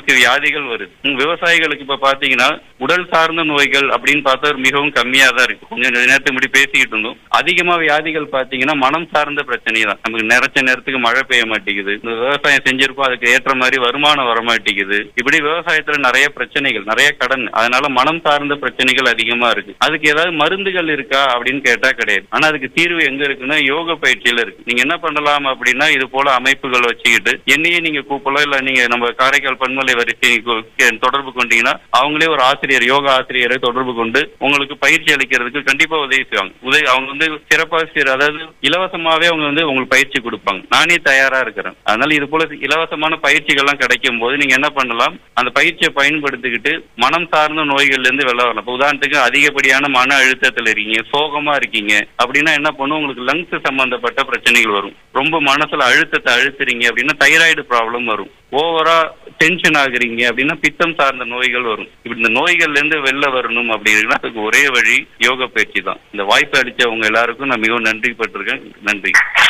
நமக்கு வியாதிகள் வருது ம், விவசாயிகளுக்கு இப்ப பாத்தீங்கன்னா உடல் சார்ந்த நோய்கள் அப்படின்னு பார்த்தா மிகவும் கம்மியா தான் இருக்கு கொஞ்சம் நேரத்துக்கு முன்னாடி பேசிக்கிட்டு இருந்தோம் அதிகமா வியாதிகள் பாத்தீங்கன்னா மனம் சார்ந்த பிரச்சனை தான் நமக்கு நிறைச்ச நேரத்துக்கு மழை பெய்ய மாட்டேங்குது இந்த விவசாயம் செஞ்சிருப்போம் அதுக்கு ஏற்ற மாதிரி வருமானம் வர மாட்டேங்குது இப்படி விவசாயத்துல நிறைய பிரச்சனைகள் நிறைய கடன் அதனால மனம் சார்ந்த பிரச்சனைகள் அதிகமா இருக்கு அதுக்கு ஏதாவது மருந்துகள் இருக்கா அப்படின்னு கேட்டா கிடையாது ஆனா அதுக்கு தீர்வு எங்க இருக்குன்னா யோக பயிற்சியில இருக்கு நீங்க என்ன பண்ணலாம் அப்படின்னா இது போல அமைப்புகள் வச்சுக்கிட்டு என்னையே நீங்க கூப்பிடலாம் இல்ல நீங்க நம்ம காரைக்கால் பன்மலை வரிசை தொடர்பு கொண்டீங்கன்னா அவங்களே ஒரு ஆசிரியர் யோகா ஆசிரியரை தொடர்பு கொண்டு உங்களுக்கு பயிற்சி அளிக்கிறதுக்கு கண்டிப்பா உதவி செய்வாங்க உதவி அவங்க வந்து சிறப்பாசிரியர் அதாவது இலவசமாவே அவங்க வந்து உங்களுக்கு பயிற்சி கொடுப்பாங்க நானே தயாரா இருக்கிறேன் அதனால இது போல இலவசமான பயிற்சிகள்லாம் கிடைக்கும் போது நீங்க என்ன பண்ணலாம் அந்த பயிற்சியை பயன்படுத்திக்கிட்டு மனம் சார்ந்த நோய்கள்ல இருந்து வெளில வரலாம் இப்ப உதாரணத்துக்கு அதிகப்படியான மன அழுத்தத்துல இருக்கீங்க சோகமா இருக்கீங்க அப்படின்னா என்ன பண்ணும் உங்களுக்கு லங்ஸ் சம்பந்தப்பட்ட பிரச்சனைகள் வரும் ரொம்ப மனசுல அழுத்தத்தை அழுத்துறீங்க அப்படின்னா தைராய்டு ப்ராப்ளம் வரும் ஓவரா டென்ஷன் ஆகுறீங்க அப்படின்னா பித்தம் சார்ந்த நோய்கள் வரும் இப்படி இந்த நோய்கள்ல இருந்து வெளில வரணும் அப்படின்னா அதுக்கு ஒரே வழி யோக பயிற்சி தான் இந்த வாய்ப்பு அளிச்சவங்க எல்லாருக்கும் நான் மிகவும் நன்றி பட்டிருக்கேன் நன்றி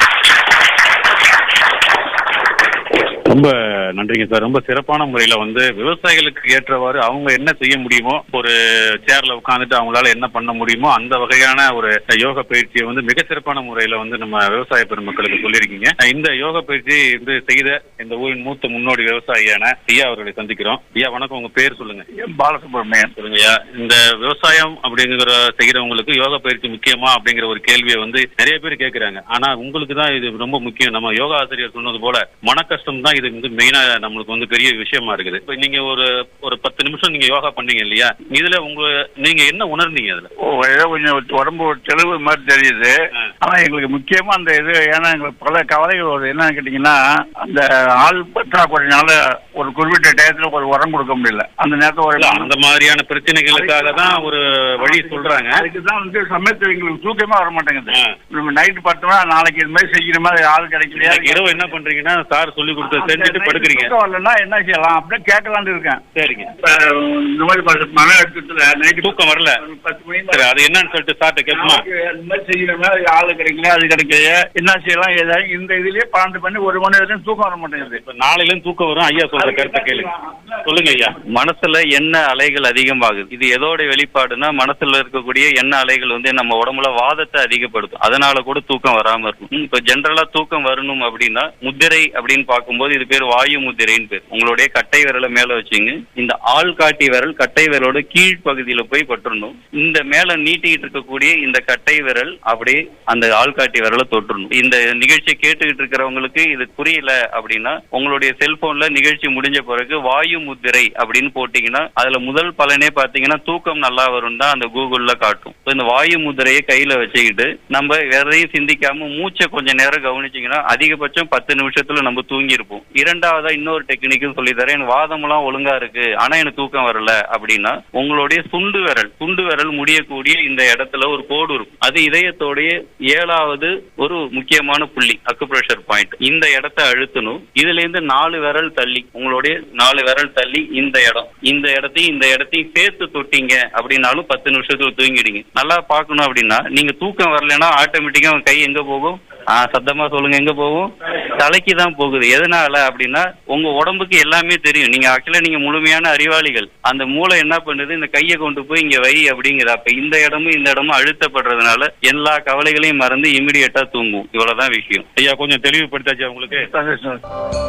ரொம்ப நன்றிங்க சார் ரொம்ப சிறப்பான முறையில வந்து விவசாயிகளுக்கு ஏற்றவாறு அவங்க என்ன செய்ய முடியுமோ ஒரு சேர்ல உட்காந்துட்டு அவங்களால என்ன பண்ண முடியுமோ அந்த வகையான ஒரு யோக பயிற்சியை வந்து மிக சிறப்பான முறையில வந்து நம்ம விவசாய பெருமக்களுக்கு சொல்லியிருக்கீங்க இந்த யோக பயிற்சி வந்து செய்த இந்த ஊரின் மூத்த முன்னோடி விவசாயியான ஐயா அவர்களை சந்திக்கிறோம் ஐயா வணக்கம் உங்க பேர் சொல்லுங்க எம் பாலசுப்ரமணியன் சொல்லுங்க ஐயா இந்த விவசாயம் அப்படிங்கிற செய்யறவங்களுக்கு யோகா பயிற்சி முக்கியமா அப்படிங்கிற ஒரு கேள்வியை வந்து நிறைய பேர் கேட்கறாங்க ஆனா உங்களுக்கு தான் இது ரொம்ப முக்கியம் நம்ம யோகா ஆசிரியர் சொன்னது போல மன கஷ்டம் தான் இது வந்து மெயினா நம்மளுக்கு வந்து பெரிய விஷயமா இருக்குது இப்ப நீங்க ஒரு ஒரு பத்து நிமிஷம் நீங்க யோகா பண்ணீங்க இல்லையா இதுல உங்க நீங்க என்ன உணர்ந்தீங்க அதுல ஓ ஏதோ கொஞ்சம் உடம்பு ஒரு தெளிவு மாதிரி தெரியுது ஆ. ஆனா எங்களுக்கு முக்கியமா அந்த இது ஏன்னா எங்களுக்கு பல கவலைகள் வருது என்னன்னு கேட்டீங்கன்னா அந்த ஆள் பற்றாக்குறையினால ஒரு குறிப்பிட்ட டயத்துல ஒரு உரம் கொடுக்க முடியல அந்த நேரத்துல ஒரு இல்ல, அந்த மாதிரியான பிரச்சனைகளுக்காக தான் ஒரு வழி சொல்றாங்க அதுக்கு தான் வந்து சமயத்துல எங்களுக்கு தூக்கமே வர மாட்டேங்குது ஆ. நம்ம நைட்டு பார்த்தோம்னா நாளைக்கு இது மாதிரி செய்யற மாதிரி ஆள் கிடைக்கலையா இன்னைக்கு இரவு என்ன பண்றீங்கன்னா சார் சொல்லி கொடுத்த செஞ்சுட்டு படுக்கிறீங்க தூக்கம் வரலன்னா என்ன செய்யலாம் அப்படின்னு கேட்கலான்னு இருக்கேன் சரிங்க இப்ப இந்த மாதிரி ப- மன அழுத்தத்துல நைட்டு தூக்கம் வரல பத்து மணி சரி அது என்னன்னு சொல்லிட்டு சார்ட்ட கேட்போமா நாளைக்கு அந்த மாதிரி செய்யற மாதிரி ஆளு கிடைக்கல அது கிடைக்கல என்ன செய்யலாம் ஏதாவது இந்த இதுலயே பன்னெண்டு பண்ணி ஒரு மணி வரைக்கும் தூக்கம் வர மாட்டேங்குது இப்ப நாளையில இருந்து தூக்கம் வரும் ஐயா சொல்ற கருத்தை கேளுங்க சொல்லுங்க ஐயா மனசுல எண்ண அலைகள் அதிகமாகுது இது எதோட வெளிப்பாடுனா மனசுல இருக்கக்கூடிய எண்ண அலைகள் வந்து நம்ம உடம்புல வாதத்தை அதிகப்படுத்தும் அதனால கூட தூக்கம் வராம இருக்கும் ம், இப்ப ஜென்ரலா தூக்கம் வரணும் அப்படின்னா முத்திரை அப்படின்னு பார்க்கும்போது இது பேர் வாயு முத்திரைன்னு பேர் உங்களுடைய கட்டை விரலை மேல வச்சுங்க இந்த ஆள்காட்டி விரல் கட்டை விரலோட கீழ் பகுதியில போய் பட்டுறணும் இந்த மேல நீட்டிக்கிட்டு இருக்கக்கூடிய இந்த கட்டை விரல் அப்படியே அந்த ஆள்காட்டி விரலை தொட்டுறணும் இந்த நிகழ்ச்சியை கேட்டுக்கிட்டு இருக்கிறவங்களுக்கு இது புரியல அப்படின்னா உங்களுடைய செல்போன்ல நிகழ்ச்சி முடிஞ்ச பிறகு வாயு முத்திரை அப்படின்னு போட்டீங்கன்னா அதுல முதல் பலனே பாத்தீங்கன்னா தூக்கம் நல்லா வரும் தான் அந்த கூகுள்ல காட்டும் So, இந்த வாயு முத்திரையை கையில வச்சுக்கிட்டு நம்ம எதையும் சிந்திக்காம மூச்சை கொஞ்ச நேரம் கவனிச்சீங்கன்னா அதிகபட்சம் பத்து நிமிஷத்துல நம்ம தூங்கி இருப்போம் இரண்டாவதா இன்னொரு டெக்னிக்கும் சொல்லி தரேன் எனக்கு வாதமெல்லாம் ஒழுங்கா இருக்கு ஆனா எனக்கு தூக்கம் வரல அப்படின்னா உங்களுடைய சுண்டு விரல் சுண்டு விரல் முடியக்கூடிய இந்த இடத்துல ஒரு கோடு இருக்கும் அது இதயத்தோடைய ஏழாவது ஒரு முக்கியமான புள்ளி அக்குப்ரெஷர் பாயிண்ட் இந்த இடத்தை அழுத்தணும் இதுல இருந்து நாலு விரல் தள்ளி உங்களுடைய நாலு விரல் தள்ளி இந்த இடம் இந்த இடத்தையும் இந்த இடத்தையும் சேர்த்து தொட்டீங்க அப்படின்னாலும் பத்து நிமிஷத்துல தூங்கிடுங்க நல்லா பார்க்கணும் அப்படின்னா நீங்க தூக்கம் வரலைன்னா ஆட்டோமேட்டிக்கா உங்க கை எங்க போகும் ஆ சத்தமா சொல்லுங்க எங்க போகும் தலைக்கு தான் போகுது எதனால அப்படின்னா உங்க உடம்புக்கு எல்லாமே தெரியும் நீங்க ஆக்சுவலா நீங்க முழுமையான அறிவாளிகள் அந்த மூளை என்ன பண்ணுது இந்த கையை கொண்டு போய் இங்க வை அப்படிங்கிற அப்ப இந்த இடமும் இந்த இடமும் அழுத்தப்படுறதுனால எல்லா கவலைகளையும் மறந்து இமிடியேட்டா தூங்கும் இவ்வளவுதான் விஷயம் ஐயா கொஞ்சம் தெளிவுபடுத்தாச்சு உங்களுக்கு சந்தோஷம்.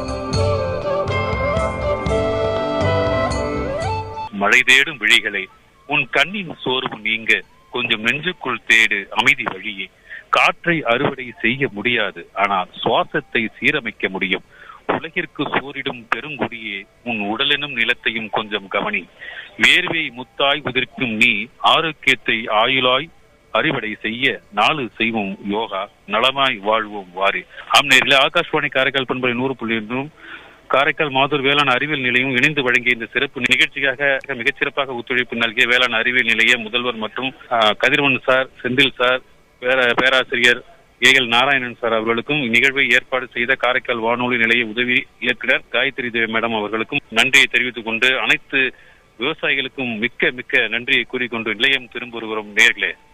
மழை தேடும் விழிகளை உன் கண்ணின் சோர்வு நீங்க கொஞ்சம் நெஞ்சுக்குள் தேடு அமைதி வழியே காற்றை அறுவடை செய்ய முடியாது ஆனால் சுவாசத்தை சீரமைக்க முடியும் உலகிற்கு சோரிடும் பெருங்குடியே உன் உடலெனும் நிலத்தையும் கொஞ்சம் கவனி வேர்வை முத்தாய் உதிர்க்கும் நீ ஆரோக்கியத்தை ஆயுளாய் அறுவடை செய்ய நாலு செய்வோம் யோகா நலமாய் வாழ்வோம் வாரி ஆம் நேரில் ஆகாஷ்வாணி காரைக்கால் பண்பலை நூறு புள்ளி ஒன்றும் காரைக்கால் மாதூர் வேளாண் அறிவியல் நிலையம் இணைந்து வழங்கிய இந்த சிறப்பு நிகழ்ச்சிக்காக மிகச்சிறப்பாக ஒத்துழைப்பு நல்கிய வேளாண் அறிவியல் நிலைய முதல்வர் மற்றும் ஆ, கதிரவன் சார் செந்தில் சார் பேர- பேராசிரியர் ஏ எல் நாராயணன் சார் அவர்களுக்கும் இந்நிகழ்வை ஏற்பாடு செய்த காரைக்கால் வானொலி நிலைய உதவி இயக்குனர் காயத்ரி தேவி மேடம் அவர்களுக்கும் நன்றியை தெரிவித்துக் கொண்டு அனைத்து விவசாயிகளுக்கும் மிக்க மிக்க நன்றியை கூறிக்கொண்டு நிலையம் திரும்ப வருகிறோம் நேர்களே